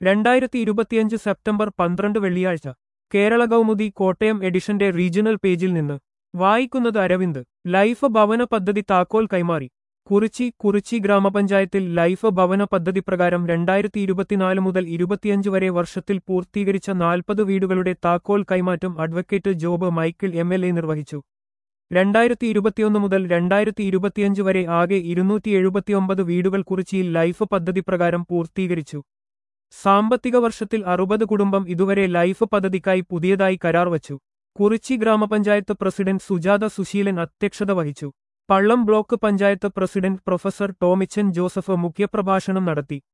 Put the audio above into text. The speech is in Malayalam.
രണ്ടായിരത്തി ഇരുപത്തിയഞ്ച് സെപ്റ്റംബർ പന്ത്രണ്ട് വെള്ളിയാഴ്ച കേരള കൗമുദി കോട്ടയം എഡിഷന്റെ റീജിയണൽ പേജിൽ നിന്ന് വായിക്കുന്നത് അരവിന്ദ് ലൈഫ് ഭവന പദ്ധതി താക്കോൽ കൈമാറി കുറിച്ചി കുറിച്ചി ഗ്രാമപഞ്ചായത്തിൽ ലൈഫ് ഭവന പദ്ധതി പ്രകാരം രണ്ടായിരത്തി ഇരുപത്തിനാല് മുതൽ ഇരുപത്തിയഞ്ച് വരെ വർഷത്തിൽ പൂർത്തീകരിച്ച നാൽപ്പത് വീടുകളുടെ താക്കോൽ കൈമാറ്റം advocate Job Michael M L A നിർവഹിച്ചു രണ്ടായിരത്തി ഇരുപത്തിയൊന്ന് മുതൽ രണ്ടായിരത്തി ഇരുപത്തിയഞ്ച് വരെ ആകെ ഇരുന്നൂറ്റി എഴുപത്തിയൊമ്പത് വീടുകൾ കുറിച്ചിയിൽ ലൈഫ് പദ്ധതി പ്രകാരം പൂർത്തീകരിച്ചു സാമ്പത്തിക വർഷത്തിൽ അറുപത് കുടുംബം ഇതുവരെ ലൈഫ് പദ്ധതിക്കായി പുതിയതായി കരാർ വച്ചു കുറിച്ചി ഗ്രാമപഞ്ചായത്ത് പ്രസിഡന്റ് സുജാത സുശീലൻ അധ്യക്ഷത വഹിച്ചു Pallam block panchayat president professor Tomichan Joseph മുഖ്യപ്രഭാഷണം നടത്തി